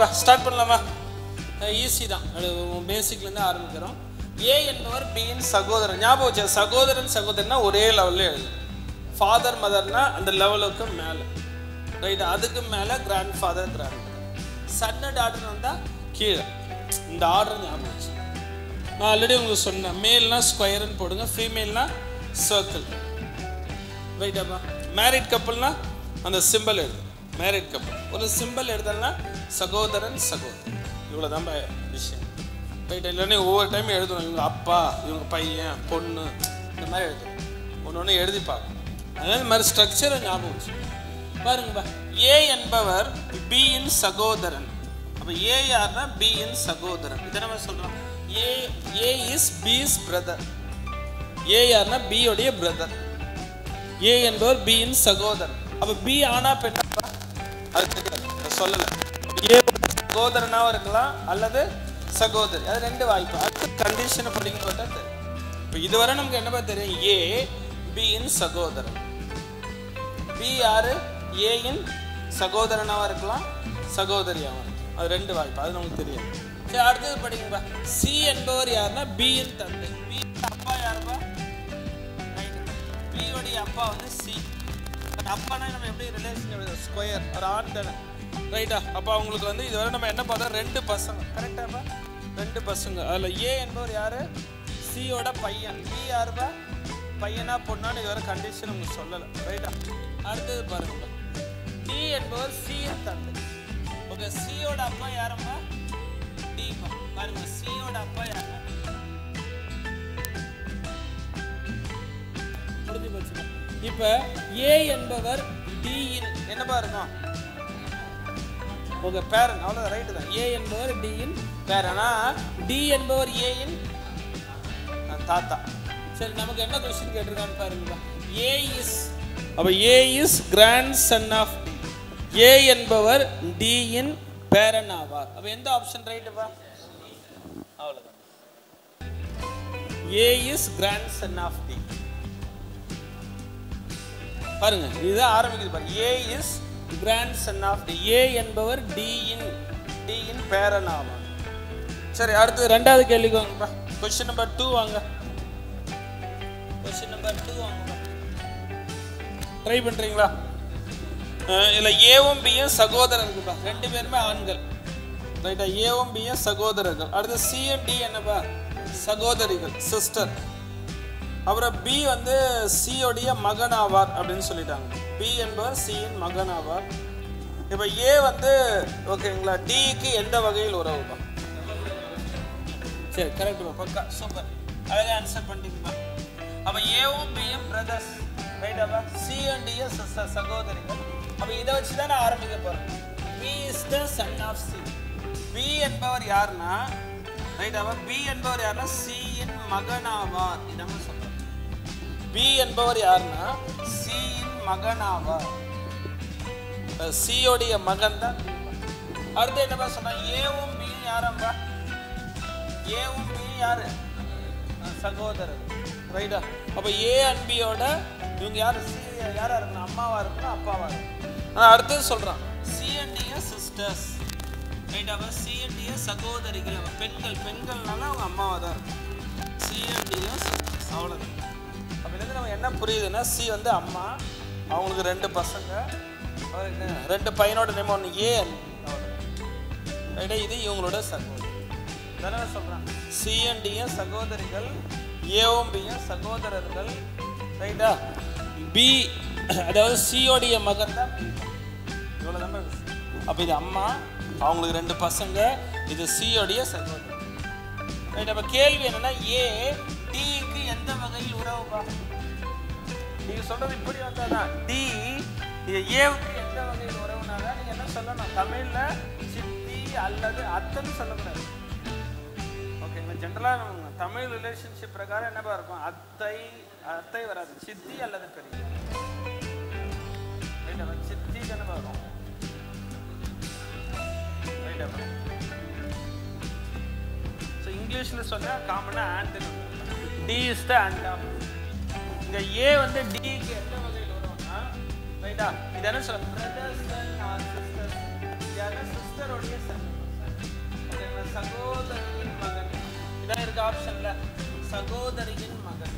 ஓகேப்பா ஸ்டார்ட் பண்ணலாமா ஈஸி தான் பேசிக்லேருந்து ஆரம்பிக்கிறோம் ஏ என்பவர் பியின் சகோதரன் ஞாபகம் வச்சு சகோதரன் சகோதரனா ஒரே லெவலில் எழுது ஃபாதர் மதர்னா அந்த லெவலுக்கு மேலே ரைட் அதுக்கு மேலே கிராண்ட் ஃபாதர் கிராண்ட் சன்னு டாட்டர் வந்தால் கீழே இந்த ஆர்டர் ஞாபகம் வச்சு நான் ஆல்ரெடி உங்களுக்கு சொன்னேன் மேல்னா ஸ்கொயர்னு போடுங்க ஃபீமேல்னா சர்க்கிள் ரைட்டாப்பா மேரிட் கப்பல்னா அந்த சிம்பிள் எழுது மேரிட் கப்பல் ஒரு சிம்பிள் எழுதலனா சகோதரன் சகோதரி இவ்வளோதான் விஷயம் ரைட் இல்லைன்னா ஒவ்வொரு டைம் எழுதணும் இவங்க அப்பா இவங்க பையன் பொண்ணு இந்த மாதிரி எழுதணும் ஒன்று ஒன்று எழுதி பார்க்கணும் அதனால இந்த மாதிரி ஸ்ட்ரக்சரை ஞாபகம் வச்சு பாருங்கப்பா ஏ என்பவர் பியின் சகோதரன் அப்போ ஏ யாருன்னா பியின் சகோதரன் இதை நம்ம சொல்கிறோம் ஏ ஏ இஸ் பிஸ் பிரதர் ஏ யாருன்னா B உடைய பிரதர் ஏ என்பவர் B இன் சகோதரன் அப்ப பி ஆனா பெண்ணா அது தெரியாது நான் சொல்லல ஏ சகோதரனாவும் இருக்கலாம் அல்லது சகோதரி அது ரெண்டு வாய்ப்பு அடுத்த கண்டிஷனை படிக்க பார்த்தா தெரியும் இப்போ இதுவரை நமக்கு என்னப்பா தெரியும் ஏ B இன் சகோதரன் பி யாரு A இன் சகோதரனாவும் இருக்கலாம் சகோதரியாவும் இருக்கலாம் அது ரெண்டு வாய்ப்பு அது நமக்கு தெரியும் சரி அடுத்தது படிங்கப்பா சி என்பவர் யாருன்னா B இன் தந்தை B அப்பா யாருப்பா பியோடைய அப்பா வந்து சி பட் அப்பானா நம்ம எப்படி ரிலேஷன் ஸ்கொயர் ஒரு ஆண் தானே ரைட்டா அப்போ அவங்களுக்கு வந்து இதுவரை நம்ம என்ன பார்த்தோம் ரெண்டு பசங்க கரெக்டாப்பா ரெண்டு பசங்க அதில் ஏ என்பவர் யாரு சியோட பையன் பி யாருப்பா பையனா பொண்ணான்னு இதுவரை கண்டிஷன் உங்களுக்கு சொல்லலை ரைட்டா அடுத்தது பாருங்க டி என்பவர் சியின் தந்தை ஓகே சியோட அப்பா யாரப்பா டி பாருங்க சியோட அப்பா யாருன்னா முடிஞ்சு போச்சு இப்போ ஏ என்பவர் டியின் என்னப்பா இருக்கும் உங்க பேரன் அவ்வளோதான் ரைட்டு தான் ஏ என்பவர் டியின் பேரனா டி என்பவர் ஏயின் தாத்தா சரி நமக்கு என்ன கொஸ்டின் கேட்டிருக்கான்னு பாருங்கப்பா ஏ இஸ் அப்போ A is grandson of D A என்பவர் டியின் பேரன் ஆவார் அப்போ எந்த ஆப்ஷன் ரைட்டுப்பா அவ்வளோதான் A is grandson of D பாருங்க இதுதான் ஆரம்பிக்குது பாருங்க A is grandson of D A என்பவர் டி இன் டி இன் பேரன் ஆவார் சரி அடுத்து ரெண்டாவது கேள்விக்கு வாங்கப்பா கொஸ்டின் நம்பர் டூ வாங்க கொஸ்டின் நம்பர் டூ வாங்கப்பா ட்ரை பண்றீங்களா அஹ் இதுல ஏவும் பியும் சகோதரர்கள்ப்பா ரெண்டு பேருமே ஆண்கள் ரைட்டா ஏவும் பியும் சகோதரர்கள் அடுத்து சிஎம் டி என்னப்பா சகோதரிகள் சிஸ்டர் அப்புறம் பி வந்து சியோடைய மகன் ஆவார் அப்படின்னு சொல்லிட்டாங்க பி என்பவர் சியின் மகன் ஆவார் இப்போ ஏ வந்து ஓகேங்களா டிக்கு எந்த வகையில் உறவுப்பா சரி கரெக்டுப்பா பக்கா சூப்பர் அழகாக ஆன்சர் பண்ணிட்டீங்கப்பா அப்போ ஏவும் பியும் பிரதர்ஸ் ரைட்டாப்பா சி அண்ட் டியும் சிஸ்டர் சகோதரிகள் அப்போ இதை வச்சு தான் நான் ஆரம்பிக்க போகிறேன் B is the son of C B என்பவர் யாருன்னா ரைட்டாப்பா பி என்பவர் யாருன்னா சியின் மகனாவார் இதான் சொல்கிறேன் பி என்பவர் யாருன்னா சியின் மகனாவார் சியோடைய மகன் தான் அடுத்து என்னப்பா சொன்னா ஏவும் பியும் யாரம்பா ஏவும் பியும் யாரு அஹ் சகோதரர் ரைட்டா அப்போ ஏ அண்ட் பியோட இவங்க யாரு சி யாரா இருக்கணும் அம்மாவா இருக்கணும் அப்பாவா இருக்கணும் ஆனால் அடுத்தது சொல்றான் சி அண்ட் டிய சிஸ்டர்ஸ் ரைட் அப்போ சி அண்ட் டிய சகோதரிகள் அப்ப பெண்கள் பெண்கள்னால அவங்க அம்மாவா தான் இருக்கும் சி அண்ட் டிய அவ்வளோதான் அப்போ இதுலேருந்து நம்ம என்ன புரியுதுன்னா சி வந்து அம்மா அவங்களுக்கு ரெண்டு பசங்க அவர் என்ன ரெண்டு பையனோட நேம் ஒன்று ஏ ரைட்டா இது இவங்களோட சகோதரி தானே சொல்கிறேன் சிஎன்டியும் சகோதரிகள் ஏவும் பியும் சகோதரர்கள் ரைட்டா பி அதாவது சியோடைய மகன் தான் இவ்வளோ தான் அப்போ இது அம்மா அவங்களுக்கு ரெண்டு பசங்க இது சியோடைய சகோதரர் ரைட் அப்போ கேள்வி என்னன்னா ஏ டிக்கு எந்த வகையில் உறவுப்பா நீங்க சொல்றது இப்படி வந்தாதான் டி இது ஏவுக்கு எந்த வகையில் உறவுனால நீங்க என்ன சொல்லணும் தமிழ்ல சித்தி அல்லது அத்தன்னு சொல்லக்கூடாது ஓகேங்களா ஜென்ரலாக நம்ம தமிழ் ரிலேஷன்ஷிப் பிரகாரம் என்னப்பா இருக்கும் அத்தை அத்தை வராது சித்தி அல்லது பெரிய ரைட் அப்ப சித்தி தானே வரும் ரைட் அப்ப ஸோ இங்கிலீஷில் சொன்னால் காமனாக ஆண்ட்னு D is the aunt of இங்கே ஏ வந்து டிக்கு எந்த வகையில் வரும்னா ரைட்டா இது என்ன சொல்ல பிரதர்ஸ் ஆர் சிஸ்டர்ஸ் யாருன்னா சிஸ்டருடைய சன் சகோதரியின் மகன் இதான் இருக்கு ஆப்ஷன்ல சகோதரியின் மகன்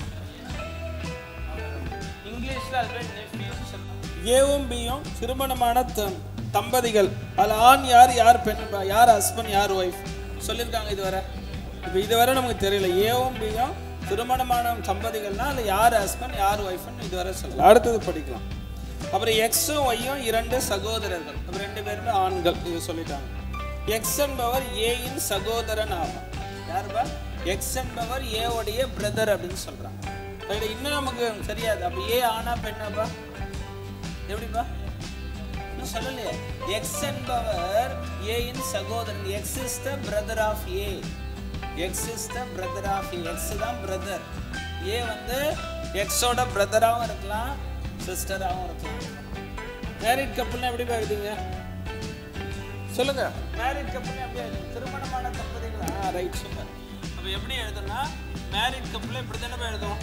இங்கிலீஷ்ல அது பேர் நெஃப்யூன்னு சொல்லுவாங்க ஏவும் பியும் திருமணமான த- தம்பதிகள் அதுல ஆண் யார் யார் பெண் பா- யார் ஹஸ்பண்ட் யார் ஒய்ஃப் சொல்லியிருக்காங்க இதுவரை இப்போ இதுவரை நமக்கு தெரியல ஏவும் பியும் திருமணமான தம்பதிகள்னா அதில் யார் ஹஸ்பண்ட் யார் ஒய்ஃப்னு இதுவரை சொல்லலாம் அடுத்தது படிக்கலாம் அப்புறம் எக்ஸும் ஒய்யும் இரண்டு சகோதரர்கள் அப்ப ரெண்டு பேருமே ஆண்கள் இது சொல்லிட்டாங்க எக்ஸ் என்பவர் ஏயின் சகோதரன் ஆகும் யாருப்பா எக்ஸ் என்பவர் ஏவுடைய பிரதர் அப்படின்னு சொல்றாங்க Right? இன்னும் நமக்கு தெரியாது அப்ப ஏ ஆனா பெண்ணாப்பா எப்படிப்பா இன்னும் சொல்லலையே எக்ஸ் என்பவர் ஏயின் சகோதரன் X is the brother of A X is the brother of A X தான் பிரதர் ஏ வந்து எக்ஸோட பிரதராகவும் இருக்கலாம் சிஸ்டராகவும் இருக்கலாம் மேரிட் கப்புள்னா எப்படி எழுதுங்க சொல்லுங்க மேரிட் கப்புள்னா எப்படி எழுதுங்க திருமணமான தம்பதிகளா ரைட் சூப்பர் அப்போ எப்படி எழுதுனா மேரிட் கப்புள் இப்படி தானே எழுதுவோம்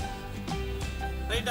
ரைட்டா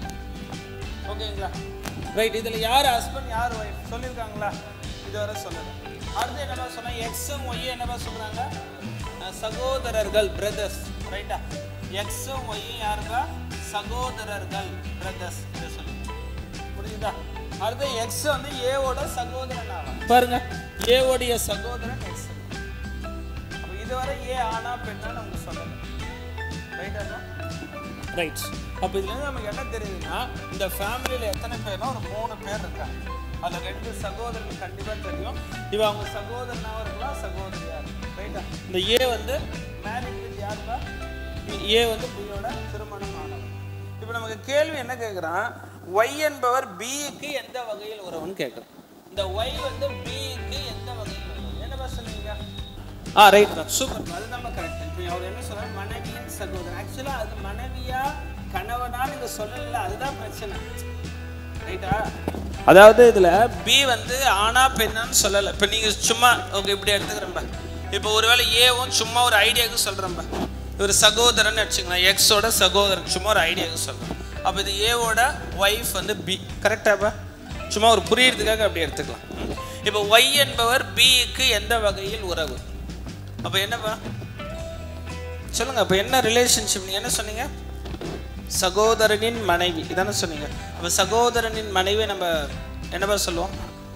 ஓகேங்களா ரைட் இதில் யார் ஹஸ்பண்ட் யார் ஒய்ஃப் சொல்லியிருக்காங்களா இதுவரை சொல்லலை அடுத்து என்னப்பா சொன்னா எக்ஸும் ஒய்யும் என்னப்பா சொல்கிறாங்க சகோதரர்கள் பிரதர்ஸ் ரைட்டா எக்ஸும் ஒய்யும் யாருக்கா சகோதரர்கள் பிரதர்ஸ் இதை சொல்லுங்க புரியுதா அடுத்து எக்ஸ் வந்து ஏவோட சகோதரன் ஆகும் பாருங்க ஏவோடைய சகோதரன் எக்ஸ் அப்போ இதுவரை ஏ ஆனா பெண்ணா நமக்கு சொல்லலை ரைட்டா ரைட் அப்போ இதுலேருந்து நமக்கு என்ன தெரியுதுன்னா இந்த ஃபேமிலியில் எத்தனை பேர்னா ஒரு மூணு பேர் இருக்காங்க அதில் ரெண்டு சகோதரர்கள் கண்டிப்பாக தெரியும் இவ அவங்க சகோதரனாகவும் இருக்கலாம் சகோதரியாக இருக்கலாம் ரைட்டா இந்த ஏ வந்து மேரேஜ் வித் யாருப்பா ஏ வந்து பியோட திருமணம் ஆனவர் இப்போ நமக்கு கேள்வி என்ன கேட்குறான் ஒய் என்பவர் பிக்கு எந்த வகையில் உறவுன்னு கேட்குறோம் இந்த ஒய் வந்து பிக்கு எந்த வகையில் உறவு என்னப்பா சொல்லுவீங்க ஆ ரைட் தான் சூப்பர் அது நம்ம கரெக்ட் இப்போ அவர் என்ன சொல்றாரு மனைவியின் சகோதரன் ஆக்சுவலாக அது மனைவியா கணவனா நீங்க சொல்லல அதுதான் பிரச்சனை ரைட்டா அதாவது இதுல பி வந்து ஆணா பெண்ணான்னு சொல்லலை இப்போ நீங்க சும்மா ஓகே இப்படி எடுத்துக்கிறேன்பா இப்போ ஒருவேளை ஏவும் சும்மா ஒரு ஐடியாவுக்கு சொல்கிறேன்பா ஒரு சகோதரன் வச்சுக்கலாம் எக்ஸோட சகோதரன் சும்மா ஒரு ஐடியாவுக்கு சொல்கிறேன் அப்போ இது ஏவோட ஒய்ஃப் வந்து பி கரெக்டாப்பா சும்மா ஒரு புரியறதுக்காக அப்படி எடுத்துக்கலாம் ம். இப்போ ஒய் என்பவர் பிக்கு எந்த வகையில் உறவு அப்போ என்னப்பா சொல்லுங்க அப்போ என்ன ரிலேஷன்ஷிப் நீங்க என்ன சொன்னீங்க சகோதரனின் மனைவி இதானே சொன்னீங்க அப்போ சகோதரனின் மனைவி நம்ம என்னப்பா சொல்லுவோம்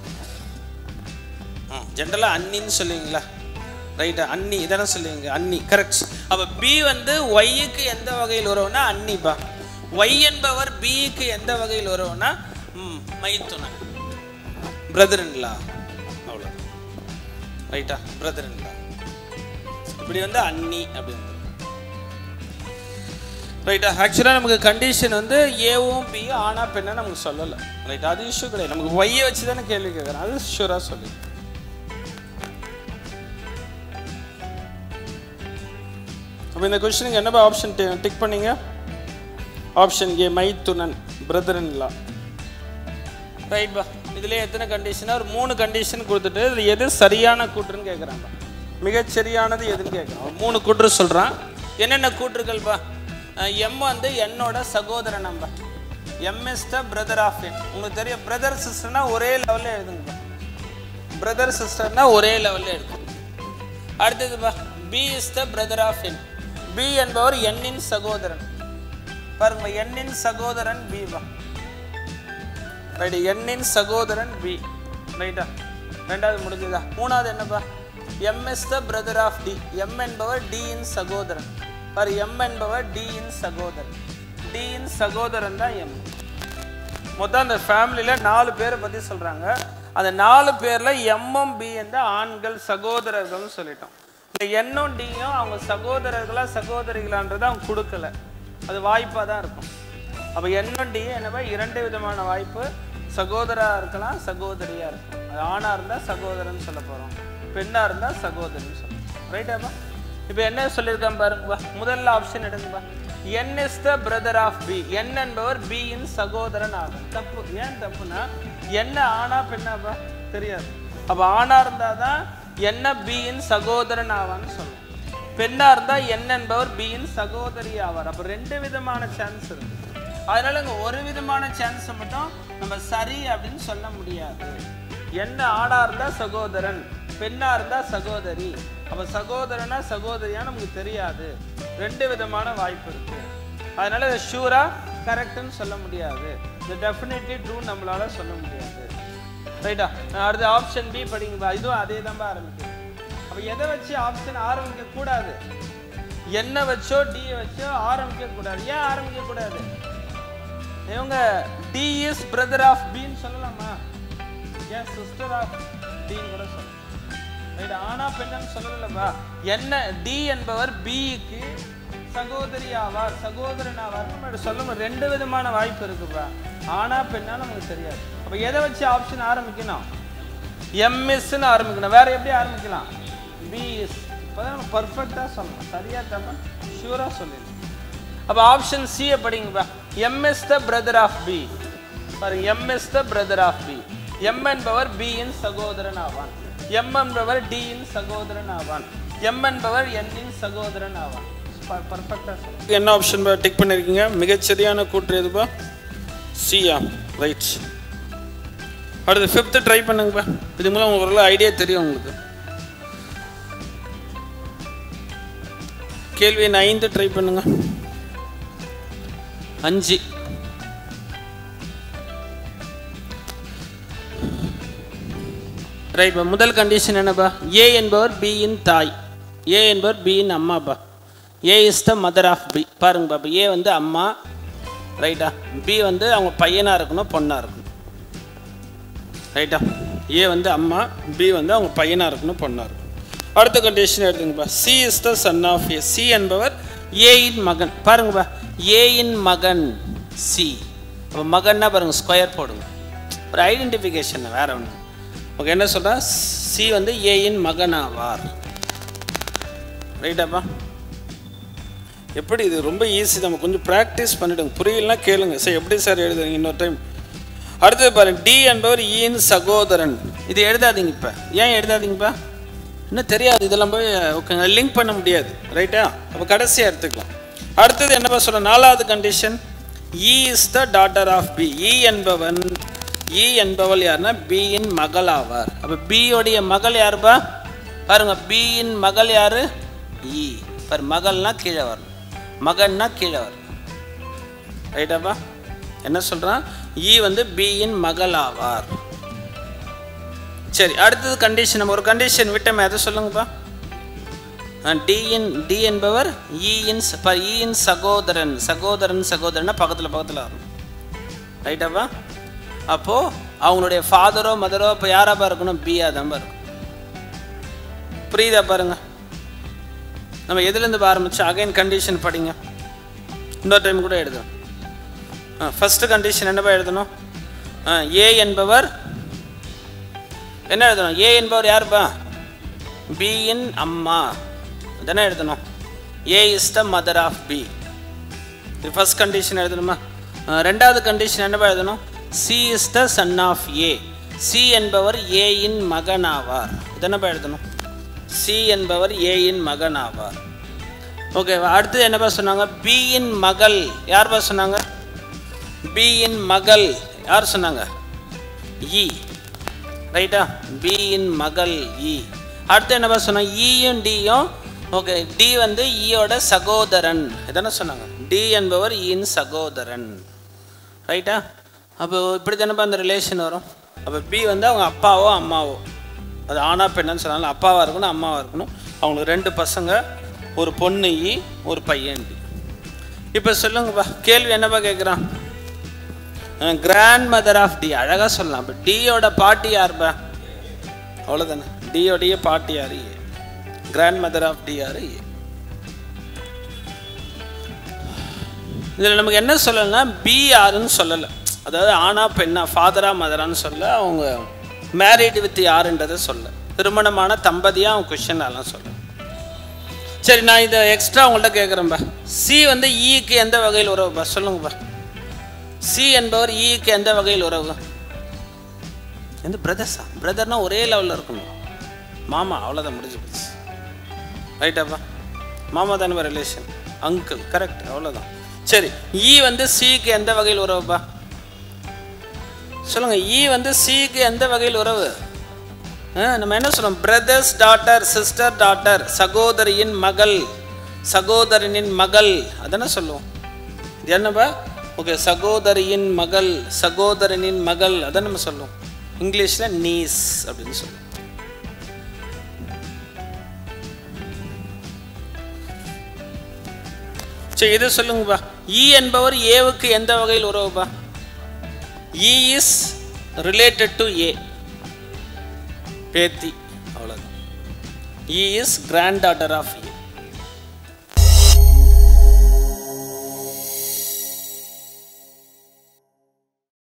ஜென்ரலாக அண்ணின்னு சொல்லுவீங்களா ரைட்டா அண்ணி இதானே சொல்லுவீங்க அண்ணி கரெக்ட் அப்போ பி வந்து ஒய்யுக்கு எந்த வகையில் உறவுனா அண்ணிப்பா ஒய் என்பவர் பிக்கு எந்த வகையில் உறவுனா ம் மைத்துனன் பிரதர்ன்லா அவ்வளோ ரைட்டா பிரதர்ன்லா இப்படி வந்து அண்ணி அப்படி வந்து ரைட்டா ஆக்சுவலாக நமக்கு கண்டிஷன் வந்து ஏவும் பி ஆனா பெண்ணா நமக்கு சொல்லலை ரைட் அது இஷ்யூ கிடையாது நமக்கு ஒய்யை வச்சு தானே கேள்வி கேட்குறேன் அது ஷூராக சொல்லி அப்போ இந்த கொஸ்டினுக்கு என்னப்பா ஆப்ஷன் டிக் பண்ணீங்க ஆப்ஷன் ஏ மைத்துனன் பிரதர்ன்லா ரைட் பா இதுலேயே எத்தனை கண்டிஷனாக ஒரு மூணு கண்டிஷன் கொடுத்துட்டு இதில் எது சரியான கூற்றுன்னு கேட்குறாங்க மிகச் சரியானது எதுன்னு கேட்குறான் ஒரு மூணு கூற்று சொல்கிறான் என்னென்ன கூற்றுகள்ப்பா எம் வந்து என்னோட சகோதரன் நம்ப M is the brother of N உங்களுக்கு தெரியும் பிரதர் சிஸ்டர்னா ஒரே லெவலில் எழுதுங்கப்பா பிரதர் சிஸ்டர்னா ஒரே லெவலில் எழுதுங்க அடுத்ததுப்பா B is the brother of N B என்பவர் எண்ணின் சகோதரன் பாருங்க எண்ணின் சகோதரன் பி பா ரைட்டு எண்ணின் சகோதரன் பி ரைட்டா ரெண்டாவது முடிஞ்சதா மூணாவது என்னப்பா M is the brother of D M என்பவர் டி இன் சகோதரன் பாரு எம் என்பவர் டி இன் சகோதரன் டி இன் சகோதரன் தான் எம் மொத்தம் அந்த ஃபேமிலியில் நாலு பேரை பற்றி சொல்கிறாங்க அந்த நாலு பேரில் எம்எம் பி என்ற ஆண்கள் சகோதரர்கள்னு சொல்லிட்டோம் இந்த எண்ணும் டியும் அவங்க சகோதரர்களா சகோதரிகளான்றதை அவங்க கொடுக்கல அது வாய்ப்பாக தான் இருக்கும் அப்போ எண்ணும் டியும் என்னவா இரண்டு விதமான வாய்ப்பு சகோதராக இருக்கலாம் சகோதரியாக இருக்கும் அது ஆணாக இருந்தால் சகோதரன் சொல்ல போகிறோம் பெண்ணாக இருந்தால் சகோதரின்னு சொல்லணும் ரைட்டாப்பா இப்போ என்ன சொல்லியிருக்கான் பாருங்கப்பா முதல்ல ஆப்ஷன் எடுங்கப்பா N is the brother of B N என்பவர் B இன் சகோதரன் ஆகும் தப்பு ஏன் தப்புனா என்ன ஆணா பெண்ணாப்பா தெரியாது அப்போ ஆணா இருந்தால் தான் என்ன B இன் சகோதரன் ஆவான்னு சொல்லணும் பெண்ணா இருந்தா என் என்பவர் B இன் சகோதரி ஆவார் அப்போ ரெண்டு விதமான சான்ஸ் இருக்கு அதனால இங்க ஒரு விதமான சான்ஸை மட்டும் நம்ம சரி அப்படின்னு சொல்ல முடியாது என்ன ஆணா இருந்தா சகோதரன் பெண்ணா இருந்தா சகோதரி அப்ப சகோதரனா சகோதரியா நமக்கு தெரியாது ரெண்டு விதமான வாய்ப்பு இருக்கு அதனால இதை ஷூரா கரெக்ட்னு சொல்ல முடியாது இது டெஃபினெட்லி ட்ரூ நம்மளால சொல்ல முடியாது ரைட்டா அடுத்த ஆப்ஷன் பி படிங்க இதுவும் அதே தான் ஆரம்பிக்குது அப்ப எதை வச்சு ஆப்ஷன் ஆரம்பிக்க கூடாது என்ன வச்சோ டி வச்சோ ஆரம்பிக்க கூடாது ஏன் ஆரம்பிக்க கூடாது இவங்க டி இஸ் பிரதர் ஆஃப் பின்னு சொல்லலாமா ஏன் சிஸ்டர் ஆஃப் டின்னு கூட சொல்லலாம் ரைட் ஆனா பெண்ணன்னு சொல்லலப்பா என்ன டி என்பவர் பிக்கு சகோதரி ஆவார் சகோதரன் ஆவார் நம்ம சொல்ல ரெண்டு விதமான வாய்ப்பு இருக்குப்பா ஆனா பெண்ணா நமக்கு தெரியாது அப்ப எதை வச்சு ஆப்ஷன் ஆரம்பிக்கணும் எம்எஸ்ன்னு ஆரம்பிக்கணும் வேற எப்படி ஆரம்பிக்கலாம் பிஎஸ் இப்போதான் நம்ம பர்ஃபெக்டாக சொல்லணும் சரியா தப்பா ஷூராக சொல்லிடணும் அப்போ ஆப்ஷன் சியை படிங்கப்பா M is the brother of B பாருங்க M is the brother of B M என்பவர் B இன் சகோதரன் ஆவான் எம் என்பவர் D இன் சகோதரன் ஆவான் எம் என்பவர் N இன் சகோதரன் ஆவான் பர்ஃபெக்டாக சொல்லுங்க என்ன ஆப்ஷன் டிக் பண்ணியிருக்கீங்க மிகச்சரியான கூற்று எதுப்பா சியா ரைட் அடுத்து ஃபிஃப்த்து ட்ரை பண்ணுங்கப்பா இது மூலம் உங்களுக்கு ஓரளவு ஐடியா தெரியும் உங்களுக்கு கேள்வி எண் ஐந்து ட்ரை பண்ணுங்க அஞ்சு ரைட் முதல் கண்டிஷன் என்னப்பா ஏ என்பவர் B இன் தாய் ஏ என்பவர் B இன் அம்மாப்பா A is the mother of B பாருங்க பாப்பா ஏ வந்து அம்மா ரைட்டா பி வந்து அவங்க பையனாக இருக்கணும் பொண்ணாக இருக்கணும் ரைட்டா ஏ வந்து அம்மா பி வந்து அவங்க பையனாக இருக்கணும் பொண்ணாக இருக்கணும் அடுத்த கண்டிஷன் எடுத்துங்கப்பா C is the son of A C என்பவர் ஏ இன் மகன் பாருங்கப்பா ஏ இன் மகன் சி அப்போ மகன்னா பாருங்க ஸ்கொயர் போடுங்க ஒரு ஐடென்டிஃபிகேஷன் வேற ஒன்று ஓகே என்ன சொல்கிறா சி வந்து ஏ இன் மகன் ஆவார் ரைட்டாப்பா எப்படி இது ரொம்ப ஈஸி நம்ம கொஞ்சம் ப்ராக்டிஸ் பண்ணிவிடுங்க புரியலனா கேளுங்க சார் எப்படி சார் எழுதுறீங்க இன்னொரு டைம் அடுத்தது பாருங்க டி என்பவர் ஈன் சகோதரன் இது எழுதாதீங்க இப்போ ஏன் எழுதாதீங்கப்பா இன்னும் தெரியாது இதெல்லாம் போய் ஓகேங்க லிங்க் பண்ண முடியாது ரைட்டா அப்போ கடைசியாக எடுத்துக்கலாம் அடுத்தது என்னப்பா சொல்ல நாலாவது condition E is the daughter of B E என்பவன் இ என்பவள் யாருன்னா B இன் மகள் ஆவார் அப்போ பியோடைய மகள் யாருப்பா பாருங்க B இன் மகள் யாரு இ பாரு மகள்னா கீழே வரணும் மகன்னா கீழே வரணும் ரைட்டாப்பா என்ன சொல்கிறான் ஈ வந்து B இன் மகள் ஆவார் சரி அடுத்தது கண்டிஷன் நம்ம ஒரு கண்டிஷன் விட்டோமே அதை சொல்லுங்கப்பா டி இன் டி என்பவர் இ இன் ச- ப- இ இன் சகோதரன் சகோதரன் சகோதரன்னா பக்கத்தில் பக்கத்தில் வரும் ரைட்டாப்பா அப்போது அவங்களுடைய ஃபாதரோ மதரோ இப்போ யாராப்பா இருக்கணும் பியா தான் இருக்கும் புரியுதா பாருங்க நம்ம எதுலேருந்து ஆரம்பிச்சு அகைன் கண்டிஷன் படிங்க இன்னொரு டைம் கூட எழுதும் ஃபஸ்ட்டு கண்டிஷன் என்னப்பா எழுதணும் ஏ என்பவர் என்ன எழுதணும் ஏ என்பவர் யாருப்பா பி இன் அம்மா தானே எழுதணும் A is the mother of B இது ஃபஸ்ட் கண்டிஷன் எழுதணுமா அஹ் ரெண்டாவது கண்டிஷன் என்னப்பா எழுதணும் C is the son of A C என்பவர் ஏ இன் மகன் ஆவார் இதென்னப்பா எழுதணும் சி என்பவர் ஏ இன் மகன் ஆவார் ஓகே அடுத்தது என்னப்பா சொன்னாங்க பி இன் மகள் யார்ப்பா சொன்னாங்க பி இன் மகள் யார் சொன்னாங்க இ ரைட்டா பி இன் மகள் இ அடுத்து என்னப்பா சொன்னாங்க ஈயும் டியும் ஓகே டி வந்து ஈயோட சகோதரன் இதானே சொன்னாங்க டி என்பவர் ஈயின் சகோதரன் ரைட்டா அப்போ இப்படி தானேப்பா அந்த ரிலேஷன் வரும் அப்போ பி வந்து அவங்க அப்பாவோ அம்மாவோ அது ஆணா பெண்ணான்னு சொன்னாலும் அப்பாவாக இருக்கணும் அம்மாவாக இருக்கணும் அவங்களுக்கு ரெண்டு பசங்க ஒரு பொண்ணு ஈ ஒரு பையன் டி இப்போ சொல்லுங்கப்பா கேள்வி என்னப்பா கேட்குறான் கிராண்ட் மதர் ஆஃப் டி அழகாக சொல்லலாம் இப்போ டியோட பாட்டி யாருப்பா அவ்வளோதானே டியோடைய பாட்டி யார் A grandmother of D யார் ஏ இதில் நமக்கு என்ன சொல்லலைன்னா பி யாருன்னு சொல்லலை அதாவது ஆணா பெண்ணா ஃபாதரா மதரான்னு சொல்ல அவங்க மேரிடு வித் யாருன்றதை சொல்ல திருமணமான தம்பதியாக அவங்க கொஷின் அதெல்லாம் சொல்ல சரி நான் இதை எக்ஸ்ட்ரா உங்கள்கிட்ட கேட்குறேன்பா சி வந்து ஈக்கு எந்த வகையில் உறவுப்பா சொல்லுங்கப்பா சி என்பவர் ஈக்கு எந்த வகையில் உறவு எந்த பிரதர்ஸா பிரதர்னா ஒரே லெவலில் இருக்கணும் மாமா அவ்வளோதான் முடிஞ்சு போச்சு ரைட்டாப்பா மாமா தானே ரிலேஷன் அங்கிள் கரெக்ட் அவ்வளோதான் சரி ஈ வந்து சிக்கு எந்த வகையில் உறவுப்பா சொல்லுங்க ஈ வந்து சிக்கு எந்த வகையில் உறவு ஆ, நம்ம என்ன சொல்றோம் பிரதர்ஸ் டாட்டர் சிஸ்டர் டாட்டர் சகோதரியின் மகள் சகோதரனின் மகள் அதானே சொல்லுவோம் இது என்னப்பா ஓகே சகோதரியின் மகள் சகோதரனின் மகள் அதான் நம்ம சொல்லுவோம் இங்கிலீஷில் நீஸ் அப்படின்னு சொல்லுவோம் சரி இது சொல்லுங்கப்பா இ என்பவர் ஏவுக்கு எந்த வகையில் உறவுப்பா E is related to A பேத்தி அவ்வளோதான் E is granddaughter of A